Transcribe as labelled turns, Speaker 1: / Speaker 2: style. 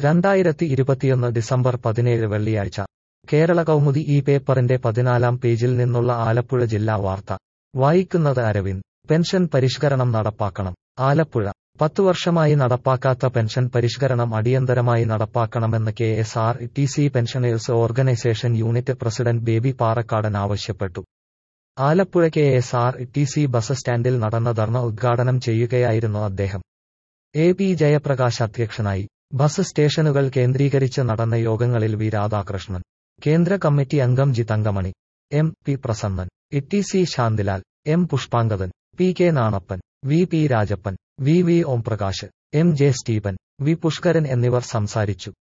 Speaker 1: രണ്ടായിരത്തി ഇരുപത്തിയൊന്ന് ഡിസംബർ പതിനേഴ് വെള്ളിയാഴ്ച കേരള കൗമുദി ഈ പേപ്പറിന്റെ പതിനാലാം പേജിൽ നിന്നുള്ള ആലപ്പുഴ ജില്ലാ വാർത്ത വായിക്കുന്നത് അരവിന്ദ് പെൻഷൻ പരിഷ്കരണം നടപ്പാക്കണം ആലപ്പുഴ പത്തു വർഷമായി നടപ്പാക്കാത്ത പെൻഷൻ പരിഷ്കരണം അടിയന്തരമായി നടപ്പാക്കണമെന്ന് K S R T C pensioners organisation unit president Baby Parakkadan ആവശ്യപ്പെട്ടു Alappuzha K S R T C bus സ്റ്റാൻഡിൽ നടന്ന ധർണ ഉദ്ഘാടനം ചെയ്യുകയായിരുന്നു അദ്ദേഹം എ പി ജയപ്രകാശ് അധ്യക്ഷനായി ബസ് സ്റ്റേഷനുകൾ കേന്ദ്രീകരിച്ച് നടന്ന യോഗങ്ങളിൽ വി രാധാകൃഷ്ണൻ കേന്ദ്ര കമ്മിറ്റി അംഗം G Thankamani M P Prasannan E C Shanthilal M Pushpangadan P K Nanappan V P Rajappan V V Omprakash M J Stephen V Pushkaran എന്നിവർ സംസാരിച്ചു